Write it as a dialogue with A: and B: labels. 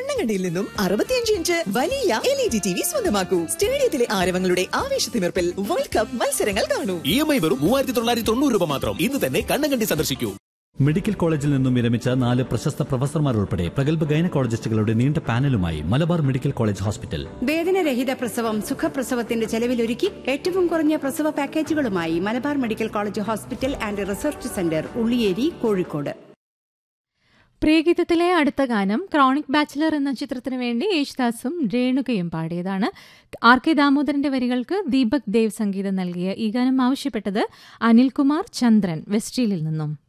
A: കണ്ണങ്കണ്ടിയിൽ നിന്നും അറുപത്തിയഞ്ച് ഇഞ്ച് വലിയ L E D T V സ്വന്തമാക്കൂ സ്റ്റേഡിയത്തിലെ ആരവങ്ങളുടെ ആവേശത്തിമിർപ്പിൽ വേൾഡ് കപ്പ് മത്സരങ്ങൾ കാണൂ
B: ഇ എം ഐ വെറും മൂവായിരത്തി തൊള്ളായിരത്തി തൊണ്ണൂറ് രൂപ മാത്രം ഇന്ന് തന്നെ കണ്ണങ്കണ്ടി സന്ദർശിക്കൂ
C: മെഡിക്കൽ കോളേജിൽ നിന്നും വിരമിച്ച നാല് പ്രശസ്ത പ്രൊഫസർമാർ ഉൾപ്പെടെ പ്രഗത്ഭ ഗൈനക്കോളജിസ്റ്റുകളുടെ നീണ്ട പാനലുമായി മലബാർ മെഡിക്കൽ കോളേജ് ഹോസ്പിറ്റൽ
D: വേദനരഹിത പ്രസവം സുഖപ്രസവത്തിന്റെ ചെലവിലൊരുക്കി ഏറ്റവും കുറഞ്ഞ പ്രസവ പാക്കേജുകളുമായി Malabar medical college hospital and research centre Ulliyeri Kozhikode
E: പ്രിയഗീതത്തിലെ അടുത്ത ഗാനം ക്രോണിക് ബാച്ചിലർ എന്ന ചിത്രത്തിന് വേണ്ടി യേശുദാസും രേണുകയും പാടിയതാണ് ആർ കെ ദാമോദരന്റെ വരികൾക്ക് ദീപക് ദേവ് സംഗീതം നൽകിയ ഈ ഗാനം ആവശ്യപ്പെട്ടത് അനിൽകുമാർ ചന്ദ്രൻ വെസ്റ്റീലിൽ നിന്നും